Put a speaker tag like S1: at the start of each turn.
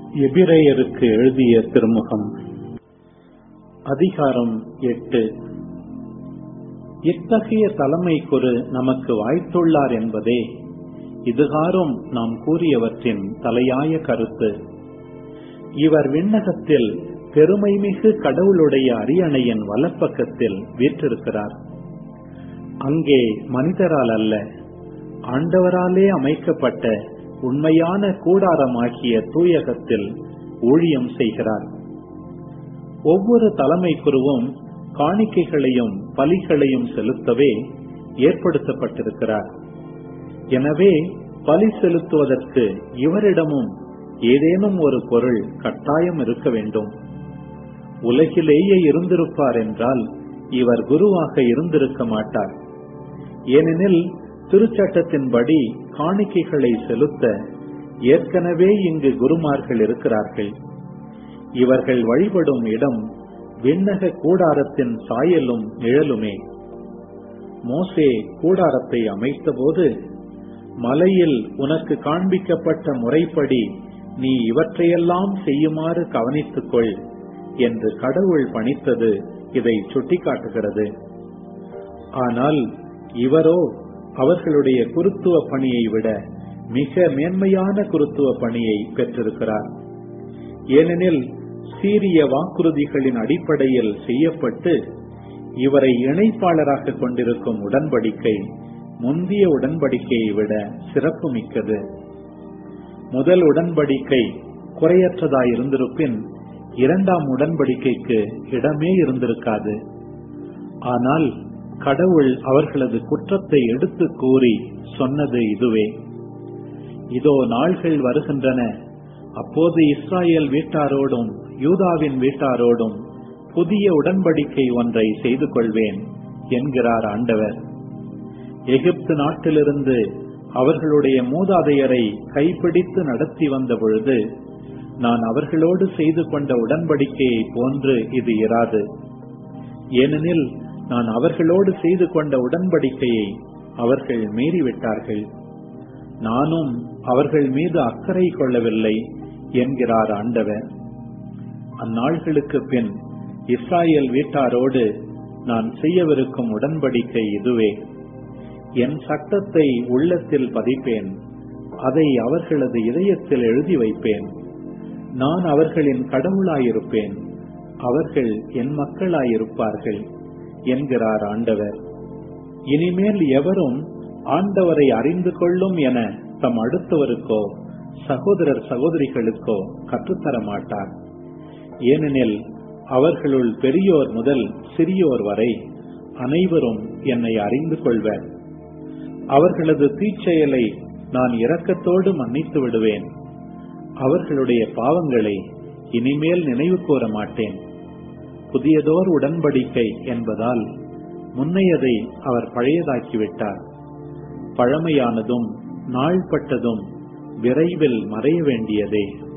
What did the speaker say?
S1: எபிரேயருக்கு எழுதிய திருமுகம் அதிகாரம் எட்டு இத்தகைய தலைமை குரு நமக்கு வாய்த்துள்ளார் என்பதே இதுகாரும் நாம் கூறியவற்றின் தலையாய கருத்து இவர் விண்ணகத்தில் பெருமைமிகு கடவுளுடைய அரியணையின் வலப்பக்கத்தில் வீற்றிருக்கிறார் அங்கே மனிதரால் அல்ல ஆண்டவராலே அமைக்கப்பட்ட உண்மையான கூடாரமாகிய தூயகத்தில் ஊழியம் செய்கிறார் ஒவ்வொரு தலைமை குருவும் காணிக்கைகளையும் பலிகளையும் செலுத்தவே ஏற்படுத்தப்பட்டிருக்கிறார் எனவே பலி செலுத்துவதற்கு இவரிடமும் ஏதேனும் ஒரு பொருள் கட்டாயம் இருக்க வேண்டும் உலகிலேயே இருந்திருப்பார் என்றால் இவர் குருவாக இருந்திருக்க மாட்டார் ஏனெனில் திருச்சட்டத்தின்படி காணிக்கைகளை செலுத்த ஏற்கனவே இங்கு குருமார்கள் இருக்கிறார்கள் இவர்கள் வழிபடும் இடம் விண்ணக கூடாரத்தின் சாயலும் நிழலுமே மோசே கூடாரத்தை அமைத்தபோது மலையில் உனக்கு காண்பிக்கப்பட்ட முறைப்படி நீ இவற்றையெல்லாம் செய்யுமாறு கவனித்துக்கொள் என்று கடவுள் பணித்தது இதை சுட்டிக்காட்டுகிறது ஆனால் இவரோ அவர்களுடைய குருத்துவ பணியை விட மிக மேன்மையான குருத்துவ பணியை பெற்றிருக்கிறார் ஏனெனில் சீரிய வாக்குறுதிகளின் அடிப்படையில் செய்யப்பட்டு இவரை இணைப்பாளராக கொண்டிருக்கும் உடன்படிக்கை முந்திய உடன்படிக்கையை விட சிறப்பு மிக்கது முதல் உடன்படிக்கை குறையற்றதாயிருந்திருப்பின் இரண்டாம் உடன்படிக்கைக்கு இடமே இருந்திருக்காது ஆனால் கடவுள் அவர்களது குற்றத்தை எடுத்து கூறி சொன்னது இதுவே இதோ நாள்கள் வருகின்றன அப்போது இஸ்ராயேல் வீட்டாரோடும் யூதாவின் வீட்டாரோடும் புதிய உடன்படிக்கை ஒன்றை செய்து கொள்வேன் என்கிறார் ஆண்டவர் எகிப்து நாட்டிலிருந்து அவர்களுடைய மூதாதையரை கைப்பிடித்து நடத்தி வந்த பொழுது நான் அவர்களோடு செய்து கொண்ட உடன்படிக்கையை போன்று இது இராது ஏனெனில் நான் அவர்களோடு செய்து கொண்ட உடன்படிக்கையை அவர்கள் மீறிவிட்டார்கள் நானும் அவர்கள் மீது அக்கறை கொள்ளவில்லை என்கிறார் ஆண்டவர் அந்நாள்களுக்கு பின் இஸ்ராயேல் வீட்டாரோடு நான் செய்யவிருக்கும் உடன்படிக்கை இதுவே என் சட்டத்தை உள்ளத்தில் பதிப்பேன் அதை அவர்களது இதயத்தில் எழுதி வைப்பேன் நான் அவர்களின் கடவுளாயிருப்பேன் அவர்கள் என் மக்களாயிருப்பார்கள் என்கிறார் ஆண்டவர் இனிமேல் எவரும் ஆண்டவரை அறிந்து கொள்ளும் என தம் அடுத்தவருக்கோ சகோதரர் சகோதரிகளுக்கோ கற்றுத்தர மாட்டார் ஏனெனில் அவர்களுள் பெரியோர் முதல் சிறியோர் வரை அனைவரும் என்னை அறிந்து கொள்வர் அவர்களது தீச்செயலை நான் இரக்கத்தோடு மன்னித்து விடுவேன் அவர்களுடைய பாவங்களை இனிமேல் நினைவு கூற மாட்டேன் புதியதோர் உடன்படிக்கை என்பதால் முன்னையதை அவர் பழையதாக்கிவிட்டார் பழமையானதும் நாள்பட்டதும் விரைவில் மறைய வேண்டியதே